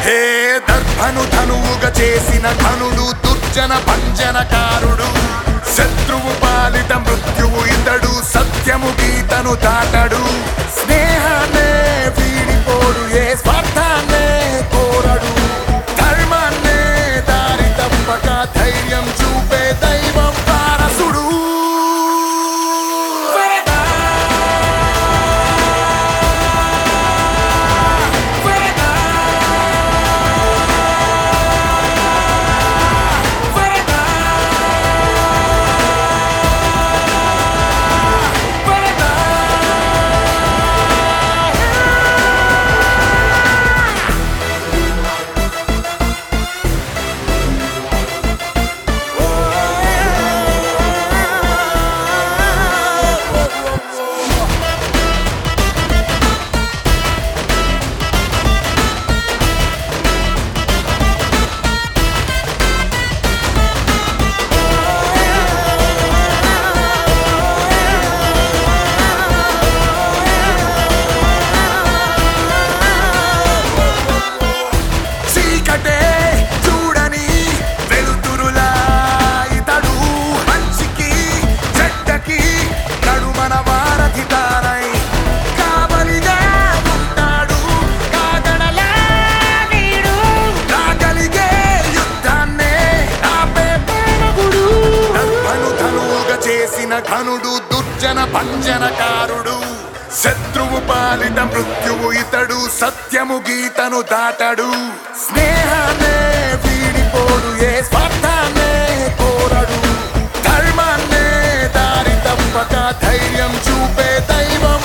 హే దర్భను ధనువుగా చేసిన ఘనుడు దుర్జన పంజనకారుడు శత్రువు పాలిట మృత్యువు ఇతడు సత్యము గీతను దాటడు స్నేహాన్నే వీడిపోడు ఏ స్వార్థాన్నే కోరడు ధర్మాన్నే దారి తప్పక ధైర్యం చూపే దైవం వారసుడు చీకటే చూడని వెలుతురులా ఇతడు మంచికి చెడ్డకి నడుమన వారధి తారై కావలిగా ఉంటాడు కాగడలా వీడు కాగలిగే యుద్ధాన్నే ఆపే పేరగుడు దర్భను ధనువుగా చేసిన ఘనుడు దుర్జన పంజనకారుడు శత్రువు పాలిట మృత్యువు ఇతడు సత్యము గీతను దాటడు స్నేహాన్నే వీడిపోడు ఏ స్వార్థాన్నే కోరడు ధర్మాన్నే దారి తప్పక ధైర్యం చూపే దైవం